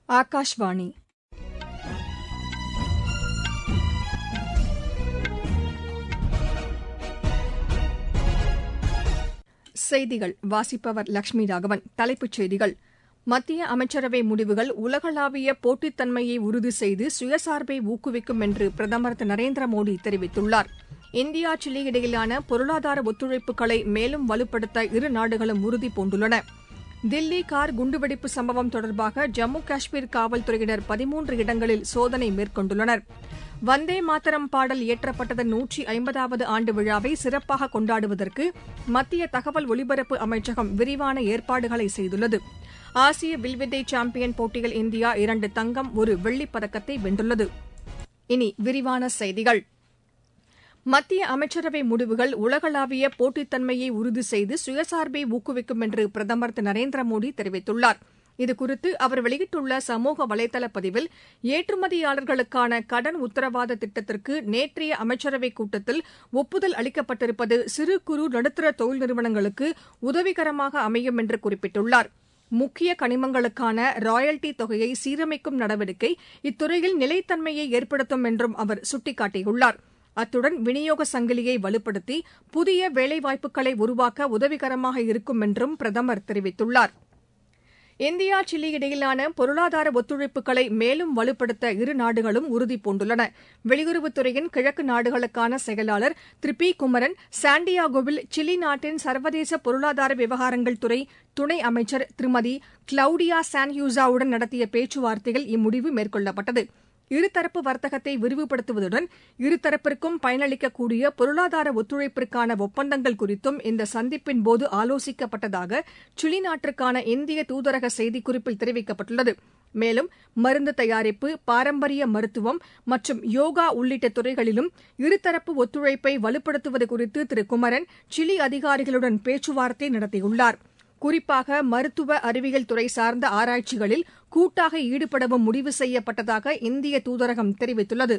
ஆகாஷ்வாணி செய்திகள் வாசிப்பவர் லட்சுமி ராகவன் தலைப்புச் செய்திகள் மத்திய அமைச்சரவை முடிவுகள் உலகளாவிய போட்டித்தன்மையை உறுதி செய்து சுயசார்பை ஊக்குவிக்கும் என்று பிரதமர் திரு நரேந்திர மோடி தெரிவித்துள்ளார் இந்தியா சிலி இடையிலான பொருளாதார ஒத்துழைப்புகளை மேலும் வலுப்படுத்த இரு நாடுகளும் உறுதி பூண்டுள்ளன தில்லி கார் குண்டுவெடிப்பு சம்பவம் தொடர்பாக ஜம்மு காஷ்மீர் காவல்துறையினர் பதிமூன்று இடங்களில் சோதனை மேற்கொண்டுள்ளனர் வந்தே மாதரம் பாடல் இயற்றப்பட்டதன் நூற்றி ஐம்பதாவது ஆண்டு விழாவை சிறப்பாக கொண்டாடுவதற்கு மத்திய தகவல் ஒலிபரப்பு அமைச்சகம் விரிவான ஏற்பாடுகளை செய்துள்ளது ஆசிய வில்வித்தை சாம்பியன் போட்டியில் இந்தியா இரண்டு தங்கம் ஒரு வெள்ளிப் பதக்கத்தை வென்றுள்ளது இனி விரிவான செய்திகள் மத்திய அமைச்சரவை முடிவுகள் உலகளாவிய போட்டித்தன்மையை உறுதி செய்து சுயசார்பை ஊக்குவிக்கும் என்று பிரதமர் திரு நரேந்திர மோடி தெரிவித்துள்ளார் இதுகுறித்து அவர் வெளியிட்டுள்ள சமூக வலைதள பதிவில் ஏற்றுமதியாளர்களுக்கான கடன் உத்தரவாத திட்டத்திற்கு நேற்றைய அமைச்சரவைக் கூட்டத்தில் ஒப்புதல் அளிக்கப்பட்டிருப்பது சிறு குறு நடுத்தர தொழில் நிறுவனங்களுக்கு உதவிகரமாக அமையும் என்று குறிப்பிட்டுள்ளார் முக்கிய கனிமங்களுக்கான ராயல்டி தொகையை சீரமைக்கும் நடவடிக்கை இத்துறையில் நிலைத்தன்மையை ஏற்படுத்தும் என்றும் அவர் சுட்டிக்காட்டியுள்ளார் அத்துடன் விநியோக சங்கிலியை வலுப்படுத்தி புதிய வேலைவாய்ப்புகளை உருவாக்க உதவிகரமாக இருக்கும் என்றும் பிரதமர் தெரிவித்துள்ளார் இந்தியா சிலி இடையிலான பொருளாதார ஒத்துழைப்புகளை மேலும் வலுப்படுத்த இரு நாடுகளும் உறுதிபூண்டுள்ளன வெளியுறவுத்துறையின் கிழக்கு நாடுகளுக்கான செயலாளர் திரு பி குமரன் சாண்டியாகோவில் சிலி நாட்டின் சர்வதேச பொருளாதார விவகாரங்கள் துறை துணை அமைச்சர் திருமதி கிளவுடியா சான்ஹியூசாவுடன் நடத்திய பேச்சுவார்த்தையில் இம்முடிவு மேற்கொள்ளப்பட்டது இருதரப்பு வர்த்தகத்தை விரிவுபடுத்துவதுடன் இருதரப்பிற்கும் பயனளிக்கக்கூடிய பொருளாதார ஒத்துழைப்பிற்கான ஒப்பந்தங்கள் குறித்தும் இந்த சந்திப்பின்போது ஆலோசிக்கப்பட்டதாக சிலி நாட்டிற்கான இந்திய தூதரக செய்திக்குறிப்பில் தெரிவிக்கப்பட்டுள்ளது மேலும் மருந்து தயாரிப்பு பாரம்பரிய மருத்துவம் மற்றும் யோகா உள்ளிட்ட துறைகளிலும் இருதரப்பு ஒத்துழைப்பை வலுப்படுத்துவது குறித்து திரு குமரன் சிலி அதிகாரிகளுடன் பேச்சுவார்த்தை நடத்தியுள்ளார் குறிப்பாக மருத்துவ அறிவியல் துறை சார்ந்த ஆராய்ச்சிகளில் கூட்டாக ஈடுபடவும் முடிவு செய்யப்பட்டதாக இந்திய தூதரகம் தெரிவித்துள்ளது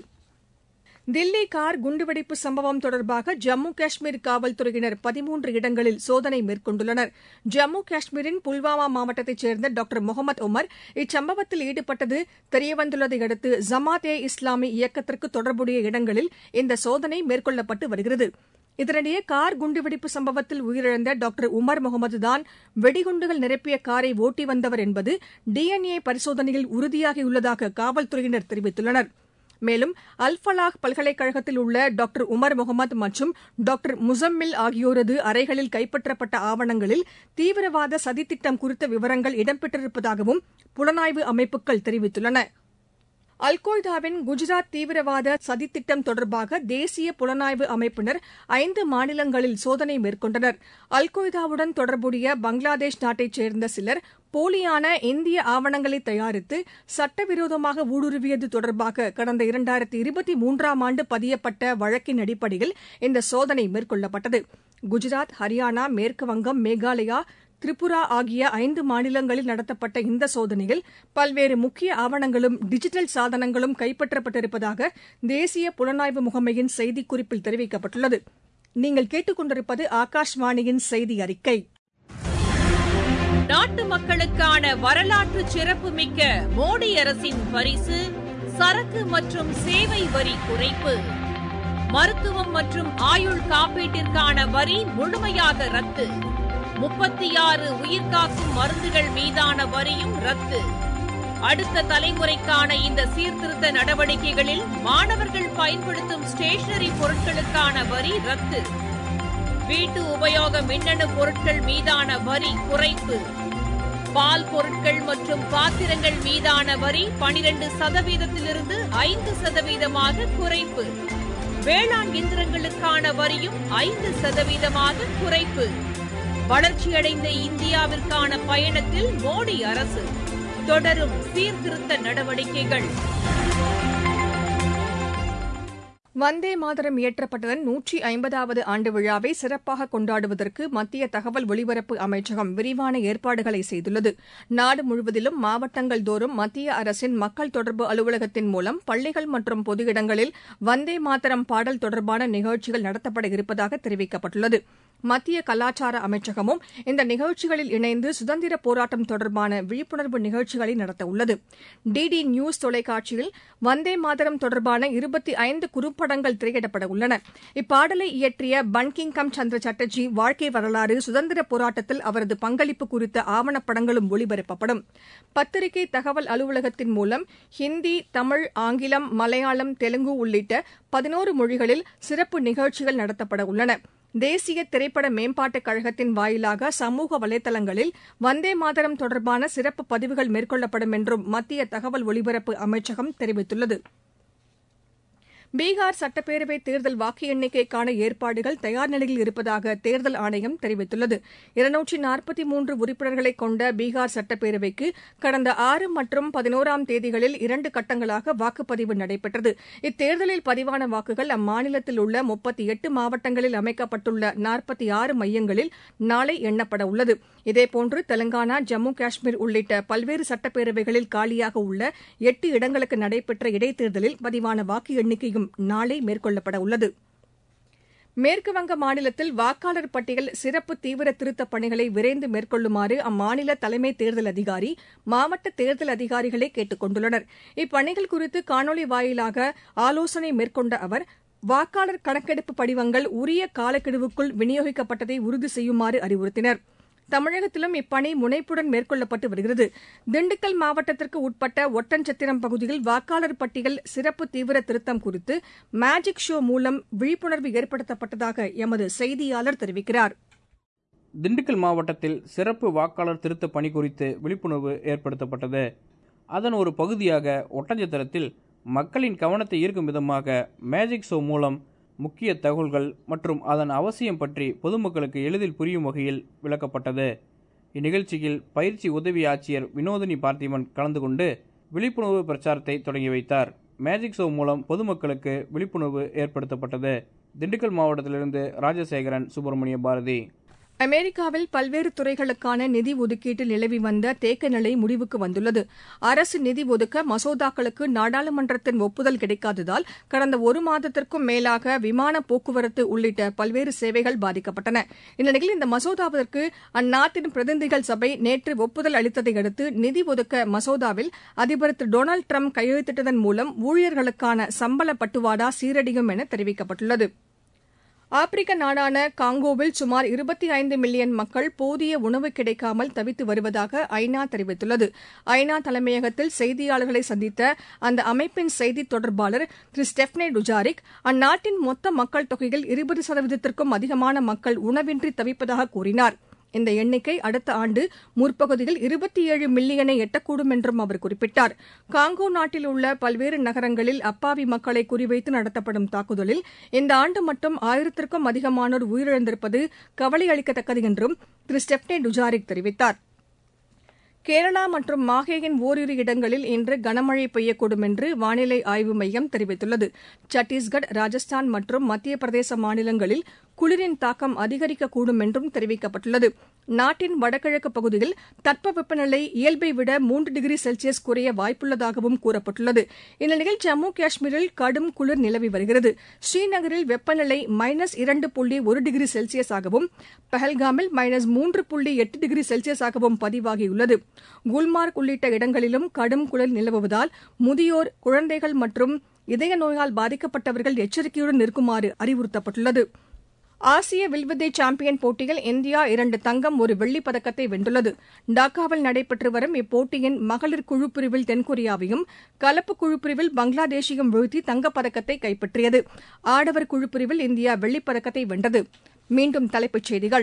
தில்லி கார் குண்டுவெடிப்பு சம்பவம் தொடர்பாக ஜம்மு காஷ்மீர் காவல்துறையினர் பதிமூன்று இடங்களில் சோதனை மேற்கொண்டுள்ளனர் ஜம்மு காஷ்மீரின் புல்வாமா மாவட்டத்தைச் சேர்ந்த டாக்டர் முகமது உமர் இச்சம்பவத்தில் ஈடுபட்டது தெரியவந்துள்ளதை அடுத்து ஜமாத் ஏ இஸ்லாமி இயக்கத்திற்கு தொடர்புடைய இடங்களில் இந்த சோதனை மேற்கொள்ளப்பட்டு வருகிறது இதனிடையே கார் குண்டுவெடிப்பு சம்பவத்தில் உயிரிழந்த டாக்டர் உமர் முகமதுதான் வெடிகுண்டுகள் நிரப்பிய காரை ஓட்டி வந்தவர் என்பது டிஎன்ஏ பரிசோதனையில் உறுதியாகியுள்ளதாக காவல்துறையினர் தெரிவித்துள்ளனர் மேலும் அல்ஃபலாஹ் பல்கலைக்கழகத்தில் உள்ள டாக்டர் உமர் முகமது மற்றும் டாக்டர் முசம்மில் ஆகியோரது அறைகளில் கைப்பற்றப்பட்ட ஆவணங்களில் தீவிரவாத சதித்திட்டம் குறித்த விவரங்கள் இடம்பெற்றிருப்பதாகவும் புலனாய்வு அமைப்புகள் தெரிவித்துள்ளன அல்கொய்தாவின் குஜராத் தீவிரவாத சதித்திட்டம் தொடர்பாக தேசிய புலனாய்வு அமைப்பினர் ஐந்து மாநிலங்களில் சோதனை மேற்கொண்டனர் அல்கொய்தாவுடன் தொடர்புடைய பங்களாதேஷ் நாட்டைச் சேர்ந்த சிலர் போலியான இந்திய ஆவணங்களை தயாரித்து சட்டவிரோதமாக ஊடுருவியது தொடர்பாக கடந்த இரண்டாயிரத்தி இருபத்தி மூன்றாம் ஆண்டு பதியப்பட்ட வழக்கின் அடிப்படையில் இந்த சோதனை மேற்கொள்ளப்பட்டது குஜராத் ஹரியானா மேற்குவங்கம் மேகாலயா திரிபுரா ஆகிய ஐந்து மாநிலங்களில் நடத்தப்பட்ட இந்த சோதனையில் பல்வேறு முக்கிய ஆவணங்களும் டிஜிட்டல் சாதனங்களும் கைப்பற்றப்பட்டிருப்பதாக தேசிய புலனாய்வு முகமையின் செய்திக்குறிப்பில் தெரிவிக்கப்பட்டுள்ளது நீங்கள் கேட்டுக்கொண்டிருப்பது ஆகாஷ்வாணியின் செய்தி அறிக்கை நாட்டு மக்களுக்கான வரலாற்று சிறப்புமிக்க மோடி அரசின் பரிசு சரக்கு மற்றும் சேவை வரி குறைப்பு மருத்துவம் மற்றும் ஆயுள் காப்பீட்டிற்கான வரி முழுமையாக ரத்து முப்பத்தி ஆறு உயிர்காக்கும் மருந்துகள் மீதான வரியும் ரத்து அடுத்த தலைமுறைக்கான இந்த சீர்திருத்த நடவடிக்கைகளில் மாணவர்கள் பயன்படுத்தும் ஸ்டேஷனரி பொருட்களுக்கான வரி ரத்து வீட்டு உபயோக மின்னணு பொருட்கள் மீதான வரி குறைப்பு பால் பொருட்கள் மற்றும் பாத்திரங்கள் மீதான வரி பனிரெண்டு சதவீதத்திலிருந்து ஐந்து சதவீதமாக குறைப்பு வேளாண் இயந்திரங்களுக்கான வரியும் ஐந்து சதவீதமாக குறைப்பு வளர்ச்சியடைந்த இந்தியாவிற்கான பயணத்தில் மோடி அரசு தொடரும் சீர்திருத்த நடவடிக்கைகள் வந்தே மாதரம் இயற்றப்பட்டதன் நூற்றி ஐம்பதாவது ஆண்டு விழாவை சிறப்பாக கொண்டாடுவதற்கு மத்திய தகவல் ஒலிபரப்பு அமைச்சகம் விரிவான ஏற்பாடுகளை செய்துள்ளது நாடு முழுவதிலும் மாவட்டங்கள் தோறும் மத்திய அரசின் மக்கள் தொடர்பு அலுவலகத்தின் மூலம் பள்ளிகள் மற்றும் பொது இடங்களில் வந்தே மாதரம் பாடல் தொடர்பான நிகழ்ச்சிகள் நடத்தப்பட இருப்பதாக தெரிவிக்கப்பட்டுள்ளது மத்திய கலாச்சார அமைச்சகமும் இந்த நிகழ்ச்சிகளில் இணைந்து சுதந்திர போராட்டம் தொடர்பான விழிப்புணர்வு நிகழ்ச்சிகளை நடத்தவுள்ளது டிடி நியூஸ் தொலைக்காட்சியில் வந்தே மாதரம் தொடர்பான இருபத்தி ஐந்து குறும்படங்கள் திரையிடப்பட உள்ளன இப்பாடலை இயற்றிய பன்கிங்கம் சந்திர சட்டர்ஜி வாழ்க்கை வரலாறு சுதந்திர போராட்டத்தில் அவரது பங்களிப்பு குறித்த ஆவணப்படங்களும் ஒளிபரப்பப்படும் பத்திரிகை தகவல் அலுவலகத்தின் மூலம் ஹிந்தி தமிழ் ஆங்கிலம் மலையாளம் தெலுங்கு உள்ளிட்ட பதினோரு மொழிகளில் சிறப்பு நிகழ்ச்சிகள் நடத்தப்பட உள்ளன தேசிய திரைப்பட மேம்பாட்டுக் கழகத்தின் வாயிலாக சமூக வலைதளங்களில் வந்தே மாதரம் தொடர்பான சிறப்பு பதிவுகள் மேற்கொள்ளப்படும் என்றும் மத்திய தகவல் ஒலிபரப்பு அமைச்சகம் தெரிவித்துள்ளது பீகார் சட்டப்பேரவை தேர்தல் வாக்கு எண்ணிக்கைக்கான ஏற்பாடுகள் தயார் நிலையில் இருப்பதாக தேர்தல் ஆணையம் தெரிவித்துள்ளது இருநூற்றி நாற்பத்தி மூன்று உறுப்பினர்களை கொண்ட பீகார் சட்டப்பேரவைக்கு கடந்த ஆறு மற்றும் பதினோராம் தேதிகளில் இரண்டு கட்டங்களாக வாக்குப்பதிவு நடைபெற்றது இத்தேர்தலில் பதிவான வாக்குகள் அம்மாநிலத்தில் உள்ள முப்பத்தி எட்டு மாவட்டங்களில் அமைக்கப்பட்டுள்ள நாற்பத்தி ஆறு மையங்களில் நாளை எண்ணப்பட உள்ளது இதேபோன்று தெலங்கானா ஜம்மு காஷ்மீர் உள்ளிட்ட பல்வேறு சட்டப்பேரவைகளில் காலியாக உள்ள எட்டு இடங்களுக்கு நடைபெற்ற இடைத்தேர்தலில் பதிவான வாக்கு எண்ணிக்கையும் நாளை மேற்கொள்ளப்பட உள்ளது மேற்குவங்க மாநிலத்தில் வாக்காளர் பட்டியல் சிறப்பு தீவிர திருத்தப் பணிகளை விரைந்து மேற்கொள்ளுமாறு அம்மாநில தலைமை தேர்தல் அதிகாரி மாவட்ட தேர்தல் அதிகாரிகளை கேட்டுக் கொண்டுள்ளனர் இப்பணிகள் குறித்து காணொலி வாயிலாக ஆலோசனை மேற்கொண்ட அவர் வாக்காளர் கணக்கெடுப்பு படிவங்கள் உரிய காலக்கெடுவுக்குள் விநியோகிக்கப்பட்டதை உறுதி செய்யுமாறு அறிவுறுத்தினர் தமிழகத்திலும் இப்பணி முனைப்புடன் மேற்கொள்ளப்பட்டு வருகிறது திண்டுக்கல் மாவட்டத்திற்கு உட்பட்ட ஒட்டன்சத்திரம் பகுதியில் வாக்காளர் பட்டியல் சிறப்பு தீவிர திருத்தம் குறித்து மேஜிக் ஷோ மூலம் விழிப்புணர்வு ஏற்படுத்தப்பட்டதாக எமது செய்தியாளர் தெரிவிக்கிறார் திண்டுக்கல் மாவட்டத்தில் சிறப்பு வாக்காளர் திருத்த பணி குறித்து விழிப்புணர்வு ஏற்படுத்தப்பட்டது அதன் ஒரு பகுதியாக ஒட்டஞ்சத்திரத்தில் மக்களின் கவனத்தை ஈர்க்கும் விதமாக மேஜிக் ஷோ மூலம் முக்கிய தகவல்கள் மற்றும் அதன் அவசியம் பற்றி பொதுமக்களுக்கு எளிதில் புரியும் வகையில் விளக்கப்பட்டது இந்நிகழ்ச்சியில் பயிற்சி உதவி ஆட்சியர் வினோதினி பார்த்திபன் கலந்து கொண்டு விழிப்புணர்வு பிரச்சாரத்தை தொடங்கி வைத்தார் மேஜிக் ஷோ மூலம் பொதுமக்களுக்கு விழிப்புணர்வு ஏற்படுத்தப்பட்டது திண்டுக்கல் மாவட்டத்திலிருந்து ராஜசேகரன் சுப்பிரமணிய பாரதி அமெரிக்காவில் பல்வேறு துறைகளுக்கான நிதி ஒதுக்கீட்டில் நிலவி வந்த தேக்க நிலை முடிவுக்கு வந்துள்ளது அரசு நிதி ஒதுக்க மசோதாக்களுக்கு நாடாளுமன்றத்தின் ஒப்புதல் கிடைக்காததால் கடந்த ஒரு மாதத்திற்கும் மேலாக விமான போக்குவரத்து உள்ளிட்ட பல்வேறு சேவைகள் பாதிக்கப்பட்டன இந்நிலையில் இந்த மசோதாவிற்கு அந்நாட்டின் பிரதிநிதிகள் சபை நேற்று ஒப்புதல் அளித்ததை அடுத்து நிதி ஒதுக்க மசோதாவில் அதிபர் திரு டொனால்டு டிரம்ப் கையெழுத்திட்டதன் மூலம் ஊழியர்களுக்கான சம்பள பட்டுவாடா சீரடியும் என தெரிவிக்கப்பட்டுள்ளது ஆப்பிரிக்க நாடான காங்கோவில் சுமார் இருபத்தி ஐந்து மில்லியன் மக்கள் போதிய உணவு கிடைக்காமல் தவித்து வருவதாக ஐநா தெரிவித்துள்ளது ஐநா தலைமையகத்தில் செய்தியாளர்களை சந்தித்த அந்த அமைப்பின் செய்தித் தொடர்பாளர் திரு ஸ்டெப்னே டுஜாரிக் அந்நாட்டின் மொத்த மக்கள் தொகையில் இருபது சதவீதத்திற்கும் அதிகமான மக்கள் உணவின்றி தவிப்பதாக கூறினார் இந்த எண்ணிக்கை அடுத்த ஆண்டு முற்பகுதியில் இருபத்தி ஏழு மில்லியனை எட்டக்கூடும் என்றும் அவர் குறிப்பிட்டார் காங்கோ நாட்டில் உள்ள பல்வேறு நகரங்களில் அப்பாவி மக்களை குறிவைத்து நடத்தப்படும் தாக்குதலில் இந்த ஆண்டு மட்டும் ஆயிரத்திற்கும் அதிகமானோர் உயிரிழந்திருப்பது கவலை அளிக்கத்தக்கது என்றும் திரு ஸ்டெப்னே டுஜாரிக் தெரிவித்தார் கேரளா மற்றும் மாஹேயின் ஓரிரு இடங்களில் இன்று கனமழை பெய்யக்கூடும் என்று வானிலை ஆய்வு மையம் தெரிவித்துள்ளது சத்தீஸ்கர் ராஜஸ்தான் மற்றும் மத்திய பிரதேச மாநிலங்களில் குளிரின் தாக்கம் அதிகரிக்கக்கூடும் என்றும் தெரிவிக்கப்பட்டுள்ளது நாட்டின் வடகிழக்கு பகுதியில் தட்பவெப்பநிலை இயல்பை விட மூன்று டிகிரி செல்சியஸ் குறைய வாய்ப்புள்ளதாகவும் கூறப்பட்டுள்ளது இந்நிலையில் ஜம்மு காஷ்மீரில் கடும் குளிர் நிலவி வருகிறது ஸ்ரீநகரில் வெப்பநிலை மைனஸ் இரண்டு புள்ளி ஒரு டிகிரி செல்சியஸாகவும் பஹல்காமில் மைனஸ் மூன்று புள்ளி எட்டு டிகிரி செல்சியஸாகவும் பதிவாகியுள்ளது குல்மார்க் உள்ளிட்ட இடங்களிலும் கடும் குளிர் நிலவுவதால் முதியோர் குழந்தைகள் மற்றும் இதய நோயால் பாதிக்கப்பட்டவர்கள் எச்சரிக்கையுடன் இருக்குமாறு அறிவுறுத்தப்பட்டுள்ளது ஆசிய வில்வித்தை சாம்பியன் போட்டியில் இந்தியா இரண்டு தங்கம் ஒரு வெள்ளிப் பதக்கத்தை வென்றுள்ளது டாக்காவில் நடைபெற்று வரும் இப்போட்டியின் மகளிர் குழு பிரிவில் தென்கொரியாவையும் கலப்பு குழு பிரிவில் பங்களாதேஷையும் வீழ்த்தி தங்கப்பதக்கத்தை கைப்பற்றியது ஆடவர் குழு பிரிவில் இந்தியா வெள்ளிப் பதக்கத்தை வென்றது மீண்டும் தலைப்புச் செய்திகள்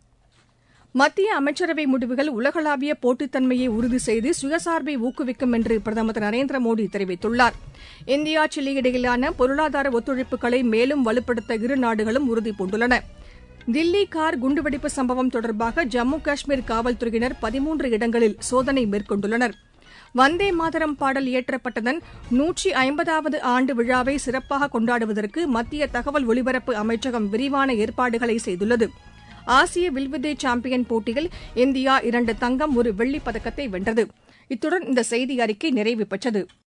மத்திய அமைச்சரவை முடிவுகள் உலகளாவிய போட்டித்தன்மையை உறுதி செய்து சுயசார்பை ஊக்குவிக்கும் என்று பிரதமர் திரு நரேந்திர மோடி தெரிவித்துள்ளார் இந்தியா சிலி இடையிலான பொருளாதார ஒத்துழைப்புகளை மேலும் வலுப்படுத்த இரு நாடுகளும் உறுதிபூண்டுள்ளன தில்லி கார் குண்டுவெடிப்பு சம்பவம் தொடர்பாக ஜம்மு காஷ்மீர் காவல்துறையினர் பதிமூன்று இடங்களில் சோதனை மேற்கொண்டுள்ளனர் வந்தே மாதரம் பாடல் இயற்றப்பட்டதன் நூற்றி ஐம்பதாவது ஆண்டு விழாவை சிறப்பாக கொண்டாடுவதற்கு மத்திய தகவல் ஒலிபரப்பு அமைச்சகம் விரிவான ஏற்பாடுகளை செய்துள்ளது ஆசிய வில்வித்தை சாம்பியன் போட்டியில் இந்தியா இரண்டு தங்கம் ஒரு வெள்ளிப் பதக்கத்தை வென்றது இத்துடன் இந்த செய்தி அறிக்கை நிறைவு பெற்றது